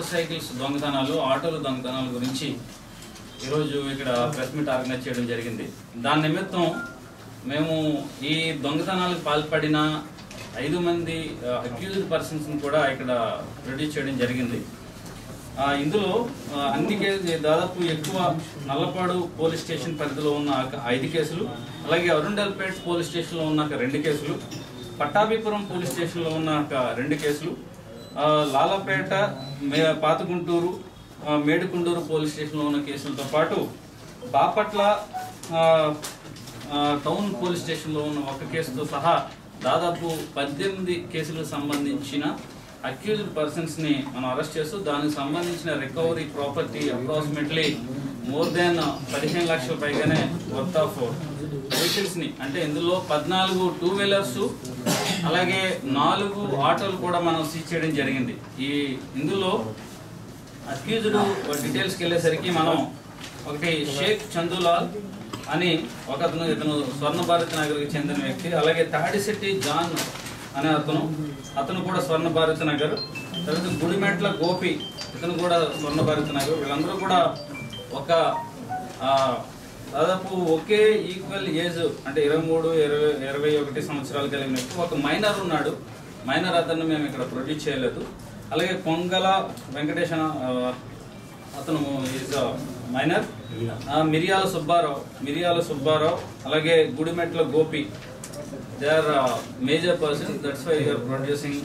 Motor cycles దొంగతనాలు ఆటోల దొంగతనాల గురించి ఈరోజు ఇక్కడ ప్రెస్ మీట్ ఆర్గనైజ్ చేయడం జరిగింది దాని నిమిత్తం మేము ఈ దొంగతనాలకు పాల్పడిన ఐదు మంది అక్యూజ్డ్ పర్సన్స్ని కూడా ఇక్కడ ప్రొడ్యూస్ చేయడం జరిగింది ఆ, ఇందులో ఆ, అన్ని కేసు దాదాపు ఎక్కువ నల్లపాడు పోలీస్ స్టేషన్ పరిధిలో ఉన్న ఒక ఐదు కేసులు అలాగే అరుండల్పేట్ పోలీస్ స్టేషన్లో ఉన్న ఒక రెండు కేసులు పట్టాభిపురం పోలీస్ స్టేషన్లో ఉన్న ఒక రెండు కేసులు ఆ, లాలపేట మే పాతగుంటూరు ఆ, మేడుకుండూరు పోలీస్ స్టేషన్లో ఉన్న కేసులతో పాటు బాపట్ల ఆ, ఆ, టౌన్ పోలీస్ స్టేషన్లో ఉన్న ఒక కేసుతో సహా దాదాపు పద్దెనిమిది కేసులకు సంబంధించిన అక్యూజ్డ్ పర్సన్స్ ని మనం అరెస్ట్ చేస్తూ దానికి సంబంధించిన recovery property approximately more than పదిహేను లక్షల పైగానే వర్త్ ఆఫ్ వెహికల్స్ ని అంటే ఇందులో పద్నాలుగు టూ వీలర్స్ అలాగే నాలుగు ఆటోలు కూడా మనం సీజ్ చేయడం జరిగింది ఈ ఇందులో అక్యూజ్డ్ డీటెయిల్స్కి వెళ్ళేసరికి మనం ఒకటి షేక్ చందులాల్ అని ఒక అతను ఇతను స్వర్ణ భారత్ నగర్కి చెందిన వ్యక్తి అలాగే తాడిశెట్టి జాన్ అనే అతను అతను కూడా స్వర్ణ భారత్ నగర్ తర్వాత గుడిమెట్ల గోపి ఇతను కూడా స్వర్ణ భారత్ నగర్ వీళ్ళందరూ కూడా ఒక ఆ, దాదాపు ఒకే ఈక్వల్ ఏజ్ అంటే ఇరవై మూడు ఇరవై ఇరవై ఒకటి సంవత్సరాలు కలిగిన వ్యక్తి ఒక మైనర్ ఉన్నాడు మైనర్ అతన్ని మేము ఇక్కడ ప్రొడ్యూస్ చేయలేదు అలాగే కొంగల వెంకటేశ ఆ, అతను ఈజ్ మైనర్ మిరియాల సుబ్బారావు మిరియాల సుబ్బారావు అలాగే Gudimetla Gopi they are major person that's why you're producing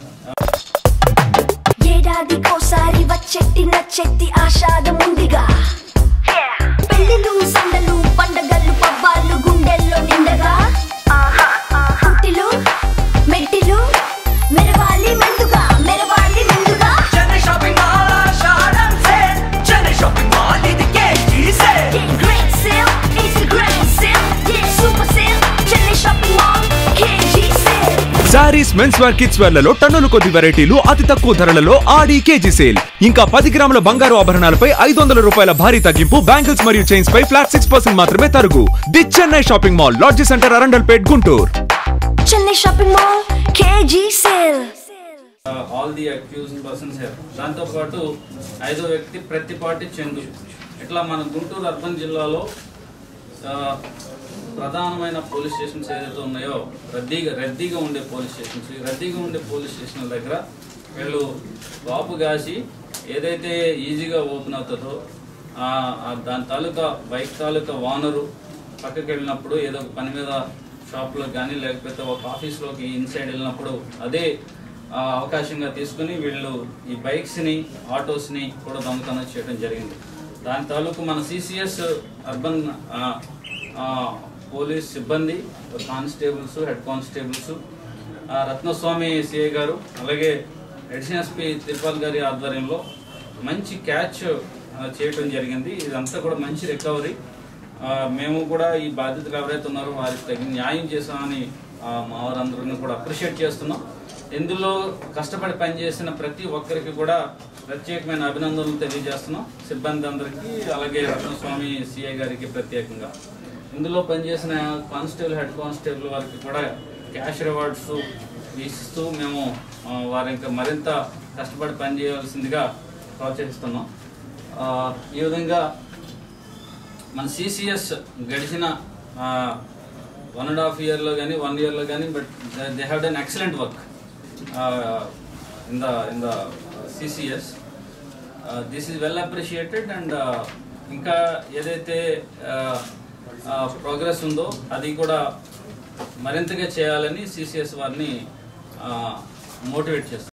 ఏడాదికోసారి వచ్చెట్టి నచ్చెట్టి ఆషాఢం ఉందిగా పెళ్ళిళ్ళు సందలు పండగలు పబ్బాలు గుండెల్లో నిండగా పుట్టిలు మెట్టిలు మెరవాలి మెందుగా మెరవాలి మెందుగా చెన్నై షాపింగ్ మాల్ ఆషాఢం సేల్ చెన్నై షాపింగ్ మాల్ ఇది KG sale Yeah, great sale, it's a grand sale. Yeah, super sale, Chennai shopping mall, KG sale. Saris mens wear kids wear లలో టన్నుల కొద్ది వెరైటీలు అతి తక్కువ ధరలలో ఆడి కేజీ సేల్ ఇంకా పది గ్రాముల బంగారు ఆభరణాలపై ఐదు వందల రూపాయల భారీ తగ్గింపు బ్యాంగిల్స్ మరియు చైన్స్ పై ఫ్లాట్ సిక్స్ పర్సెంట్ మాత్రమే తరుగు ది Chennai shopping mall lodge centre Arundelpet Guntur Chennai shopping mall, KG sale. All the accused persons her దాంతోపాటు ఐదో వ్యక్తి ప్రతిపాటి చందు ఇట్లా మన గుంటూరు అర్బన్ జిల్లాలో ఆ, ప్రధానమైన పోలీస్ స్టేషన్స్ ఏదైతే ఉన్నాయో రద్దీగా రద్దీగా ఉండే పోలీస్ స్టేషన్స్ ఈ రద్దీగా ఉండే పోలీస్ స్టేషన్ల దగ్గర వీళ్ళు వాపు కాసి ఏదైతే ఈజీగా ఓపెన్ అవుతుందో ఆ, ఆ దాని తాలూకా బైక్ తాలూకా వానరు పక్కకి వెళ్ళినప్పుడు ఏదో ఒక పని మీద షాప్లో కానీ లేకపోతే ఒక ఆఫీస్లోకి ఇన్సైడ్ వెళ్ళినప్పుడు అదే ఆ, అవకాశంగా తీసుకుని వీళ్ళు ఈ బైక్స్ని ఆటోస్ని కూడా దొంగతనం చేయడం జరిగింది దాని తాలూకు మన సిసిఎస్ అర్బన్ ఆ, ఆ, పోలీస్ సిబ్బంది కానిస్టేబుల్స్ హెడ్ కానిస్టేబుల్స్ ఆ, రత్నస్వామి సిఐ గారు అలాగే ఎడిషన్ ఎస్పీ తిరుపతి గారి ఆధ్వర్యంలో మంచి క్యాచ్ ఆ, చేయడం జరిగింది ఇదంతా కూడా మంచి రికవరీ ఆ, మేము కూడా ఈ బాధ్యతలు ఎవరైతే ఉన్నారో వారికి తగిన న్యాయం చేశామని ఆ, మా వారందరిని కూడా అప్రిషియేట్ చేస్తున్నాం ఇందులో కష్టపడి పనిచేసిన ప్రతి ఒక్కరికి కూడా ప్రత్యేకమైన అభినందనలు తెలియజేస్తున్నాం సిబ్బంది అందరికీ అలాగే రత్నస్వామి సిఐ గారికి ప్రత్యేకంగా ఇందులో పనిచేసిన కానిస్టేబుల్ హెడ్ కానిస్టేబుల్ వారికి కూడా క్యాష్ రివార్డ్స్ ఇస్తూ మేము ఆ, వారి ఇంకా మరింత కష్టపడి పనిచేయవలసిందిగా ప్రోత్సహిస్తున్నాం ఆ, ఈ విధంగా మన సిసిఎస్ గడిచిన వన్ అండ్ హాఫ్ ఇయర్లో కానీ వన్ ఇయర్లో కానీ but they have done excellent work in the in the CCS this is well appreciated and ఇంకా ఏదైతే ప్రోగ్రెస్ ఉందో అది కూడా మరింతగా చేయాలని సిసిఎస్ వారిని మోటివేట్ చేస్తారు